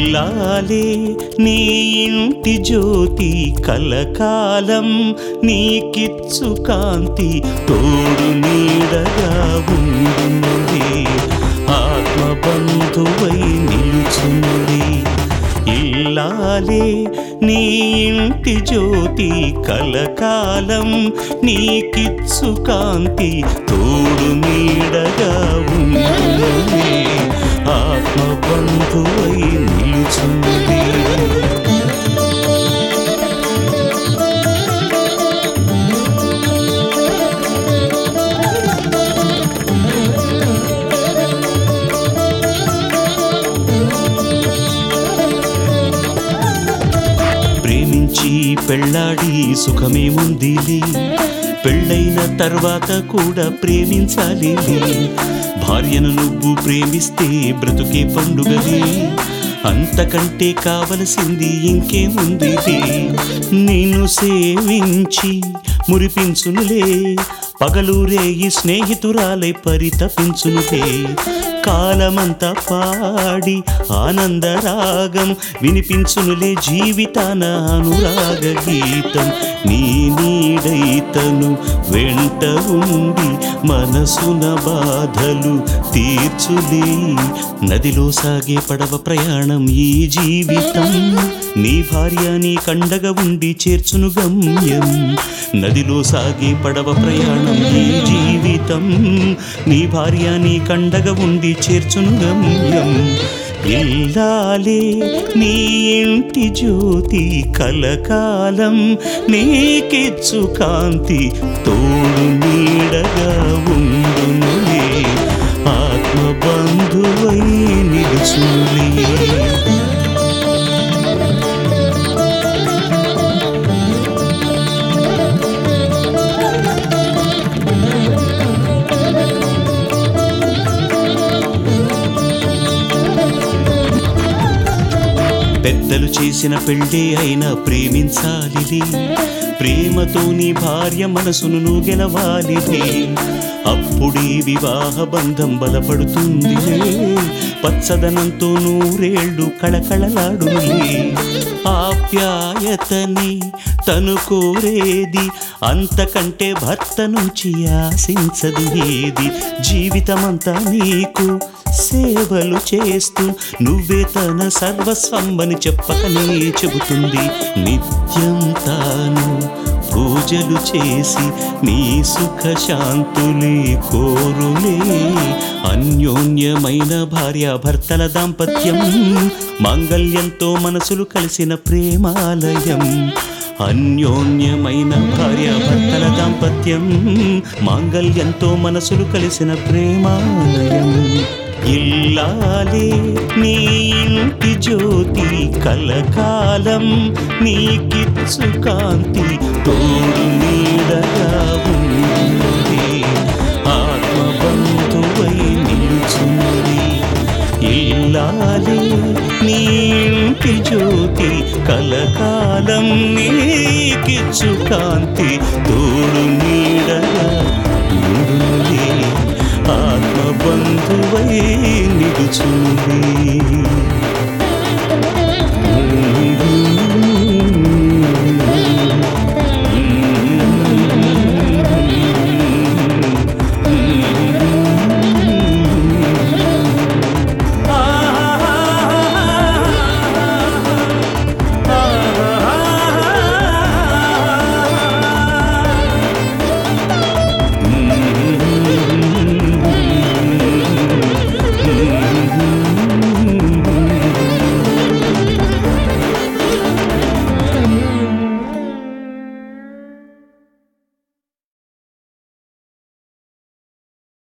ఇల్లాలే నీ ఇంటి జ్యోతి కలకాలం నీకిచ్చు కాంతి తోడు నీడగా ఉండునులే ఆత్మబంధువై నిలుచునులే ఇల్లాలే నీ ఇంటి జ్యోతి కలకాలం నీకిచ్చు కాంతి తోడు నీడగా ఉండునులే ఆత్మబంధువై నిలుచునులే ప్రేమించి పెళ్ళాడి సుఖమేముందిలే పెళ్ళైన తర్వాత కూడా ప్రేమించాలి భార్యను నువ్వు ప్రేమిస్తే బ్రతుకే పండుగలే అంతకంటే కావలసింది ఇంకేముంది నిన్ను సేవించి మురిపించునులే పగలూరే ఈ స్నేహితురాలై పరితపించునులే కాలమంతా పాడి ఆనందరాగం వినిపించునులే జీవితాన అనురాగ గీతం నీ నీడైతను వెంట ఉండి మనసున బాధలు తీర్చులే నదిలో సాగే పడవ ప్రయాణం ఈ జీవితం నీ భార్య నీ కండగా ఉండి చేర్చును గమ్యం నదిలో సాగే పడవ ప్రయాణం ఈ జీవితం నీ భార్య నీ కండగా ఉండి చేర్చును గమ్యం ఇల్లాలే నీ ఇంటి జ్యోతి కలకాలం నీకిచ్చు కాంతి తోడు నీడగా ఉండునులే ఆత్మబంధువై నిలుచులే పెద్దలు చేసిన పెళ్ళే అయినా ప్రేమించాలిలే ప్రేమతో నీ భార్య మనసును నువ్వు గెలవాలిలే అప్పుడే వివాహ బంధం బలపడుతుందిలే పచ్చదనంతో నూరేళ్ళు కళకళలాడులే ఆప్యాయతని తను కోరేది అంతకంటే భర్త నుంచి ఆశించదు ఏది జీవితమంతా నీకు సేవలు చేస్తూ నువ్వే తన సర్వస్వమ్మని చెప్పకనే చెబుతుంది నిత్యం తాను పూజలు చేసి నీ సుఖ శాంతులే కోరులే అన్యోన్యమైన భార్యాభర్తల దాంపత్యం మాంగల్యంతో మనసులు కలిసిన ప్రేమాలయం అన్యోన్యమైన భార్యాభర్తల దాంపత్యం మాంగల్యంతో మనసులు కలిసిన ప్రేమాలయం ఇల్లాలే నీ ఇంటి జ్యోతి కలకాలం నీకిచ్చు కాంతి తోడు నీడగా ఉంది ఆత్మబంధువై నిలుచుంది ఇల్లాలే నీ ఇంటి జ్యోతి కలకాలం నీకిచ్చు కాంతి తోడు నీడగా ఉండునులే ఆత్మబంధువై నిలుచుంది